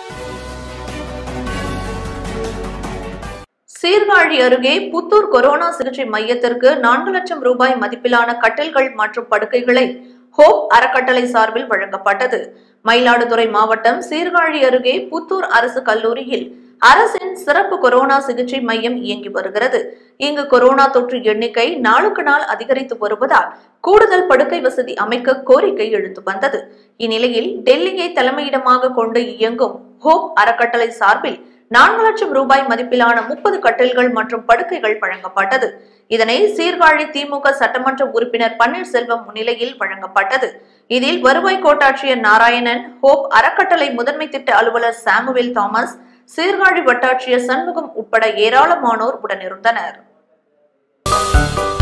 சீர்காழி அருகே புத்தூர் கொரோனா சிகிச்சை மையத்திற்கு நான்கு லட்சம் ரூபாய் மதிப்பிலான கட்டில்கள் மற்றும் படுக்கைகளை ஹோப் அறக்கட்டளை சார்பில் வழங்கப்பட்டது மயிலாடுதுறை மாவட்டம் சீர்காழி அருகே புத்தூர் அரசு கல்லூரியில் அரசின் சிறப்பு கொரோனா சிகிச்சை மையம் இயங்கி வருகிறது இங்கு கொரோனா தொற்று எண்ணிக்கை நாளுக்கு நாள் அதிகரித்து வருவதால் கூடுதல் படுக்கை வசதி அமைக்க கோரிக்கை எழுந்து வந்தது இந்நிலையில் டெல்லியை தலைமையிடமாக கொண்டு இயங்கும் ஹோப் அறக்கட்டளை சார்பில் நான்கு லட்சம் ரூபாய் மதிப்பிலான முப்பது கட்டில்கள் மற்றும் படுக்கைகள் வழங்கப்பட்டது இதனை சீர்காழி திமுக சட்டமன்ற உறுப்பினர் பன்னீர்செல்வம் முன்னிலையில் வழங்கப்பட்டது இதில் வருவாய் கோட்டாட்சியர் நாராயணன் ஹோப் அறக்கட்டளை முதன்மை திட்ட அலுவலர் சாமுவேல் தாமஸ் சீர்காழி வட்டாட்சியர் சண்முகம் உட்பட ஏராளமானோர் உடனிருந்தனர்